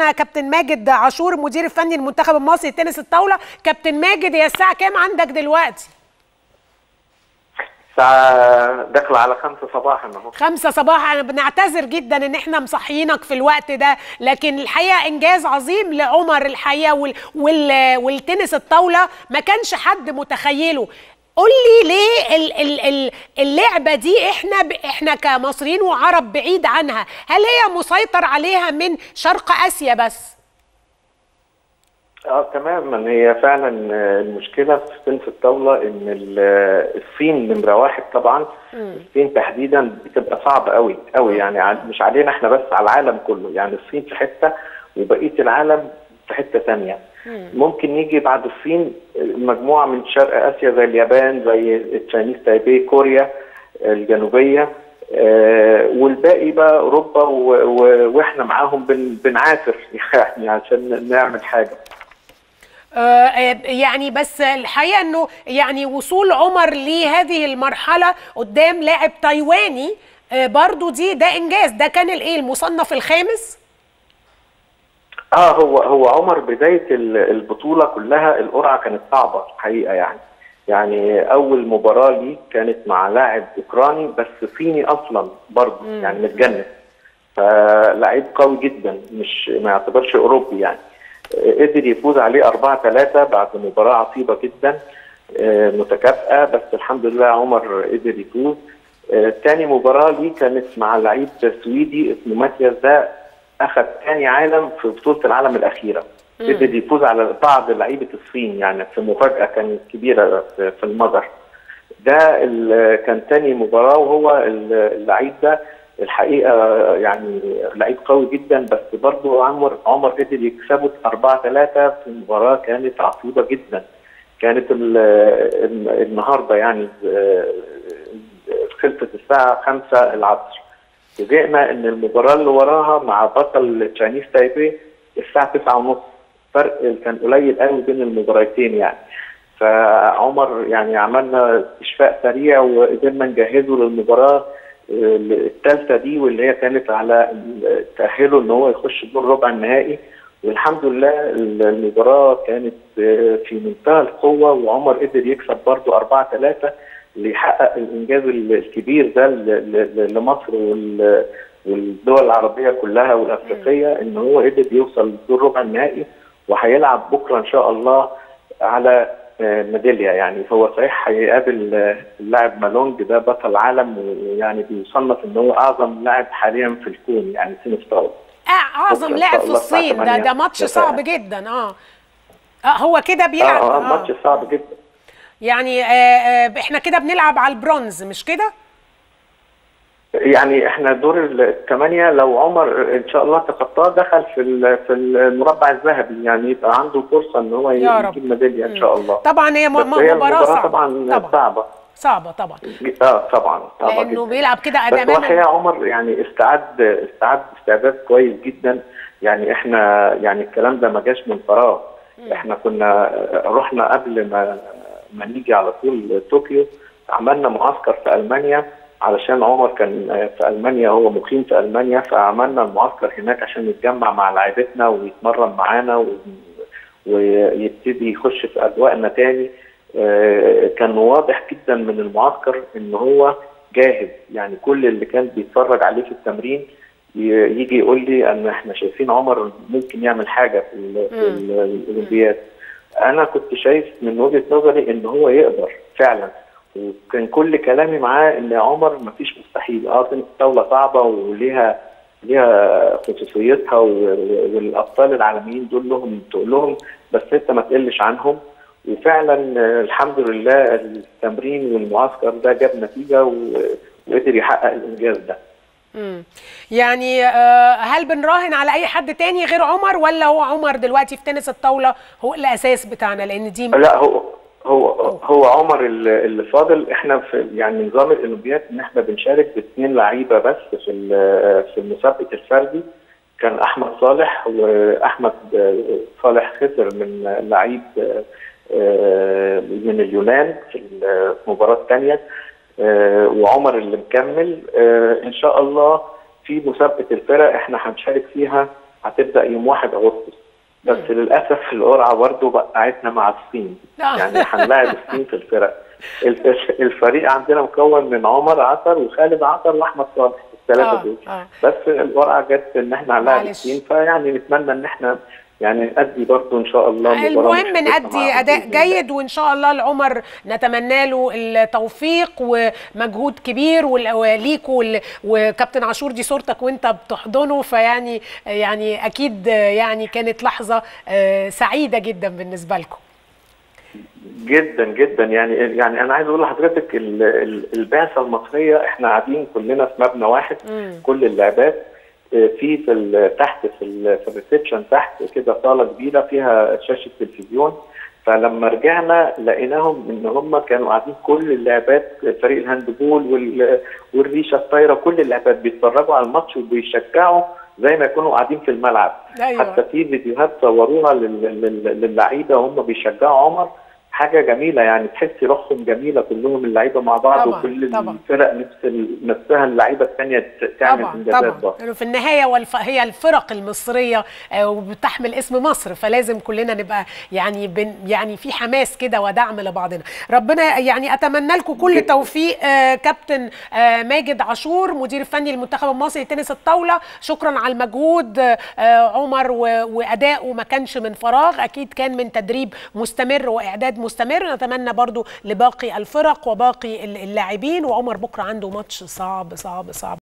معانا كابتن ماجد عاشور مدير الفني المنتخب المصري لتنس الطاوله كابتن ماجد هي الساعه كام عندك دلوقتي الساعة داخلة على خمسة صباحا اهو خمسة صباحا أنا بنعتذر جدا ان احنا مصحيينك في الوقت ده لكن الحقيقه انجاز عظيم لعمر الحقيقه وال... وال... والتنس الطاوله ما كانش حد متخيله قول لي ليه ال... ال... ال... اللعبه دي احنا ب... احنا كمصريين وعرب بعيد عنها هل هي مسيطر عليها من شرق اسيا بس اه تماما هي فعلا المشكلة في تنس الطاولة ان ال- الصين نمرة واحد طبعا الصين تحديدا بتبقى صعبة قوي قوي يعني ع- مش علينا احنا بس على العالم كله يعني الصين في حتة وبقية العالم في حتة تانية ممكن يجي بعد الصين مجموعة من شرق اسيا زي اليابان زي التشاينيز تايبي كوريا الجنوبية آه، والباقي بقى اوروبا و- و- واحنا معاهم بن- بنعافر يعني عشان نعمل حاجه آه، يعني بس الحقيقه انه يعني وصول عمر لهذه المرحله قدام لاعب تايواني آه، برضو دي ده انجاز ده كان الايه المصنف الخامس اه هو هو عمر بدايه ال- البطوله كلها القرعه كانت صعبه الحقيقه يعني يعني اول مباراه ليه كانت مع لاعب اوكراني بس صيني اصلا برضه يعني متجنن فلاعب قوي جدا مش ما يعتبرش اوروبي يعني آه، قدر يفوز عليه 4 3 بعد مباراه عصيبه جدا آه، متكافئه بس الحمد لله عمر قدر يفوز آه، تاني مباراه ليه كانت مع لعيب سويدي اسمه ماتياس ده اخذ ثاني عالم في بطوله العالم الاخيره قدر يفوز على بعض لعيبه الصين يعني في مفاجاه كانت كبيره في في المجر ده ال- كان تاني مباراه وهو ال- اللعيب ده الحقيقه يعني لعيب قوي جدا بس برضه عمر عمر قدر يكسبه 4 3 في مباراه كانت عصيبه جدا كانت ال- ال- النهارده يعني آه، خلصت الساعه 5 العصر فوجئنا ان المباراه اللي وراها مع بطل تشاينيز تايبي الساعه 9 ونص فرق كان قليل قوي بين المباراتين يعني فعمر يعني عملنا استشفاء سريع وقدرنا نجهزه للمباراه الثالثه دي واللي هي كانت على تاهله ان هو يخش دور ربع النهائي والحمد لله المباراه كانت في منتهى القوه وعمر قدر يكسب برضه 4 3 ليحقق الانجاز الكبير ده ل- ل- لمصر وال- والدول العربيه كلها والافريقيه ان هو قدر يوصل دور ربع النهائي وهيلعب بكره ان شاء الله على آه، ميداليه يعني هو صحيح هيقابل آه، اللاعب مالونج ده بطل عالم ويعني بيصنف ان هو اعظم لاعب حاليا في الكون يعني تنس طاوله آه، اعظم بكرة إن لاعب شاء في الله الساعة الصين ده 8 ده ماتش مساء. صعب جدا اه اه هو كده بيلعب اه اه آه. ماتش صعب جدا يعني آه آه احنا كده بنلعب على البرونز مش كده يعني احنا دور الثمانيه لو عمر ان شاء الله تخطاه دخل في ال- في المربع الذهبي يعني يبقى عنده فرصه ان هو يا رب. يجيب ميداليه ان شاء الله طبعا هي م- بس م- هي مباراه المباراه صعبه طبعا طبعا صعبه صعبه طبعا اه طبعا صعبه لانه جدا بيلعب كده بس هو امام الحقيقه عمر يعني استعد استعد استعداد كويس جدا يعني احنا يعني الكلام ده ما جاش من فراغ احنا كنا رحنا قبل ما ما نيجي على طول طوكيو عملنا معسكر في المانيا علشان عمر كان في المانيا هو مقيم في المانيا فعملنا المعسكر هناك عشان نتجمع مع لعيبتنا ويتمرن معانا و... ويبتدي يخش في اجواءنا تاني آه، كان واضح جدا من المعسكر ان هو جاهز يعني كل اللي كان بيتفرج عليه في التمرين ي- يجي يقول لي ان احنا شايفين عمر ممكن يعمل حاجه في, ال- في ال- الاولمبياد انا كنت شايف من وجهه نظري ان هو يقدر فعلا وكان كل كلامي معاه ان عمر مفيش مستحيل اه تنس الطاوله صعبه وليها ليها خصوصيتها و- والابطال العالميين دول لهم تقول لهم بس انت ما تقلش عنهم وفعلا آه، الحمد لله التمرين والمعسكر ده جاب نتيجه و- وقدر يحقق الانجاز ده مم. يعني آه، هل بنراهن على اي حد تاني غير عمر ولا هو عمر دلوقتي في تنس الطاوله هو الاساس بتاعنا لان دي لا هو هو هو عمر اللي اللي فاضل احنا في يعني نظام الاولمبياد ان احنا بنشارك باثنين لعيبه بس في ال- في مسابقه الفردي كان احمد صالح واحمد آه، صالح خسر من لعيب آه، آه، من اليونان في المباراه الثانيه وعمر اللي مكمل آه، ان شاء الله في مسابقه الفرق احنا هنشارك فيها هتبدا يوم 1 اغسطس بس للاسف القرعه برضه وقعتنا مع الصين لا. يعني هنلاعب الصين في الفرق الف- الفريق عندنا مكون من عمر عطر وخالد عطر واحمد صالح الثلاثه آه، دول آه. بس القرعه جت ان احنا هنلاعب معلش. الصين فيعني نتمنى ان احنا يعني نأدي برضه ان شاء الله مباراة المهم مشرفة نأدي معاهم أداء بإذن الله. جيد وإن شاء الله العمر نتمنى له التوفيق ومجهود كبير وال- وليكوا وال- وكابتن عاشور دي صورتك وأنت بتحضنه فيعني يعني أكيد يعني كانت لحظة آه، سعيدة جدا بالنسبة لكم جدا جدا يعني يعني انا عايز اقول لحضرتك ال- ال- البعثه المصريه احنا قاعدين كلنا في مبنى واحد مم. كل اللاعبات آه، في في ال- تحت في ال- في الريسبشن تحت كده صاله كبيره فيها شاشه تلفزيون فلما رجعنا لقيناهم ان هم كانوا قاعدين كل اللاعبات فريق الهاندبول وال- والريشه الطايره كل اللاعبات بيتفرجوا على الماتش وبيشجعوا زي ما يكونوا قاعدين في الملعب أيوة. حتى في فيديوهات صوروها لل- لل- للعيبه وهم بيشجعوا عمر حاجه جميله يعني تحسي روحهم جميله كلهم اللعيبه مع بعض طبعاً، وكل طبعاً. الفرق نفس ال- نفسها اللعيبه الثانيه ت- تعمل طبعا انجازات طبعا برضه. لأنه في النهايه والف... هي الفرق المصريه آه، وبتحمل اسم مصر فلازم كلنا نبقى يعني بن... يعني في حماس كده ودعم لبعضنا ربنا يعني اتمنى لكم كل جداً. توفيق آه، كابتن آه، ماجد عاشور مدير الفني للمنتخب المصري لتنس الطاوله شكرا على المجهود آه، عمر و... واداؤه ما كانش من فراغ اكيد كان من تدريب مستمر واعداد مستمر نتمنى برضو لباقي الفرق وباقي اللاعبين وعمر بكره عنده ماتش صعب صعب صعب